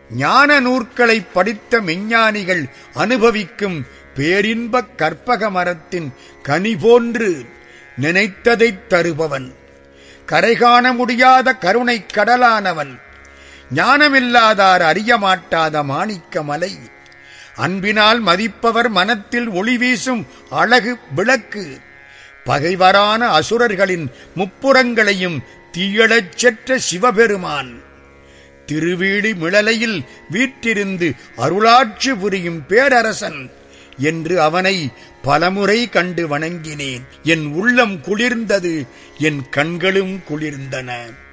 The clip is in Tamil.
ஞான நூற்களை படித்த மெஞ்ஞானிகள் அனுபவிக்கும் பேரின்பக் கற்பக மரத்தின் கனி போன்று நினைத்ததைத் தருபவன் கரைகாண முடியாத கருணைக் கடலானவன் ஞானமில்லாதார் அறிய மாட்டாத மாணிக்க மலை அன்பினால் மதிப்பவர் மனத்தில் ஒளி வீசும் அழகு விளக்கு பகைவரான அசுரர்களின் முப்புறங்களையும் தீயழச் செற்ற சிவபெருமான் திருவீழி மிளலையில் வீற்றிருந்து அருளாட்சி புரியும் பேரரசன் என்று அவனை பலமுறை கண்டு வணங்கினேன் என் உள்ளம் குளிர்ந்தது என் கண்களும் குளிர்ந்தன